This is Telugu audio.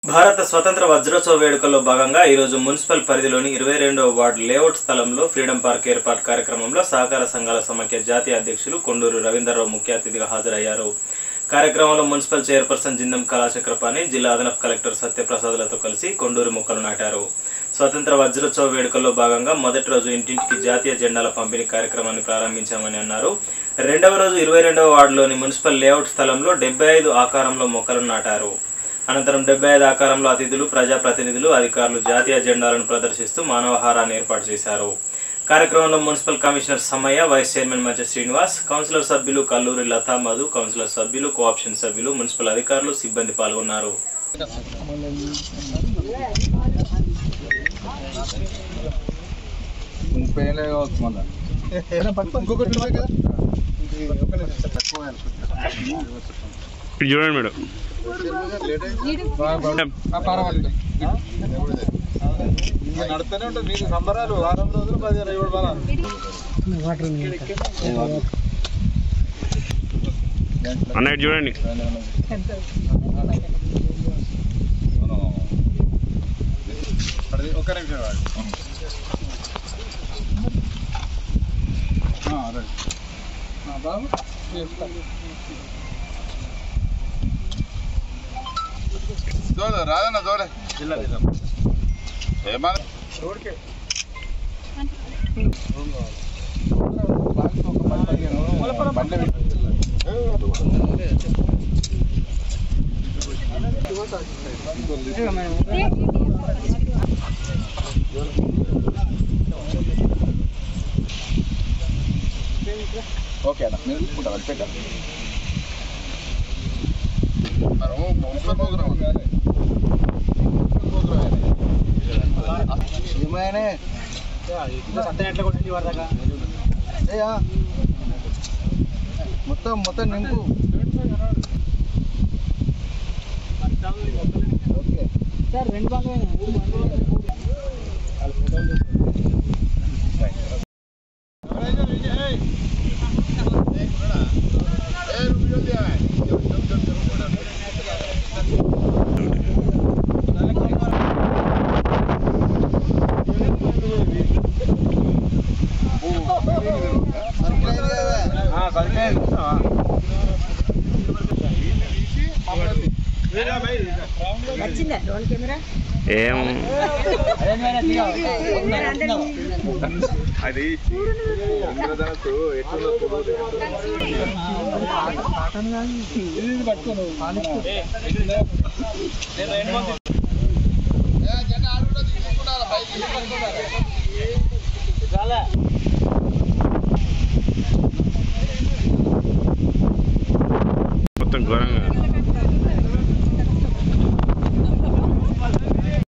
భారత స్వతంత్ర వజ్రోత్సవ వేడుకల్లో భాగంగా ఈరోజు మున్సిపల్ పరిధిలోని ఇరవై రెండవ వార్డు లేఅవుట్ స్థలంలో ఫ్రీడమ్ పార్క్ ఏర్పాటు కార్యక్రమంలో సహకార సంఘాల సమాఖ్య జాతీయ అధ్యక్షులు కొండూరు రవీందర్రావు ముఖ్య అతిథిగా హాజరయ్యారు కార్యక్రమంలో మున్సిపల్ చైర్పర్సన్ జిందం కళాచక్రపాణి జిల్లా అదనపు కలెక్టర్ సత్యప్రసాద్లతో కలిసి కొండూరు మొక్కలు నాటారు స్వతంత్ర వజ్రోత్సవ వేడుకల్లో భాగంగా మొదటి రోజు ఇంటింటికి జాతీయ జెండాల పంపిణీ కార్యక్రమాన్ని ప్రారంభించామని అన్నారు రెండవ రోజు ఇరవై రెండవ వార్డులోని మున్సిపల్ లేఅవుట్ స్థలంలో డెబ్బై ఐదు ఆకారంలో మొక్కలను నాటారు అనంతరం డెబ్బై ఐదు ఆకారంలో అతిథులు ప్రజాప్రతినిధులు అధికారులు జాతీయ జెండాలను ప్రదర్శిస్తూ మానవహారాన్ని ఏర్పాటు చేశారు కార్యక్రమంలో municipal commissioner Sammaiah vice chairman Madhya Srinivas councillor సభ్యులు కల్లూరి లతా మధు కౌన్సిలర్ సభ్యులు కోఆప్షన్ సభ్యులు మున్సిపల్ అధికారులు సిబ్బంది పాల్గొన్నారు ముప్పై ఏళ్ళే కావచ్చు మళ్ళా ఇంకొకటి ఉన్నాయి కదా ఇటు చూడండి మేడం నడుస్తూనే ఉంటుంది మీకు సంబరాలు వారం రోజులు పది ఇరవై ఏడు బాగా అన్న ఇటు చూడండి ఒక్క నిమిషం వాడు. ఆ, రైట్. ఆ, బాబు చూడు రాదన్న చూడే ఏమన్నా ఓకే అన్న మీరు తీసుకుంటారు అది పెట్టండి మనం మున్సిపల్ ప్రోగ్రామ్ ఏమైనా ఏయా. మొత్తం మొత్తం నింపు ఓకే ఏం అది ఇంద్రధనస్సు ఎట్లుందో తెలియదు. ఏ, జెండా ఆడ కూడా తీసుకుంటారా? పైకి తీసుకుంటారా?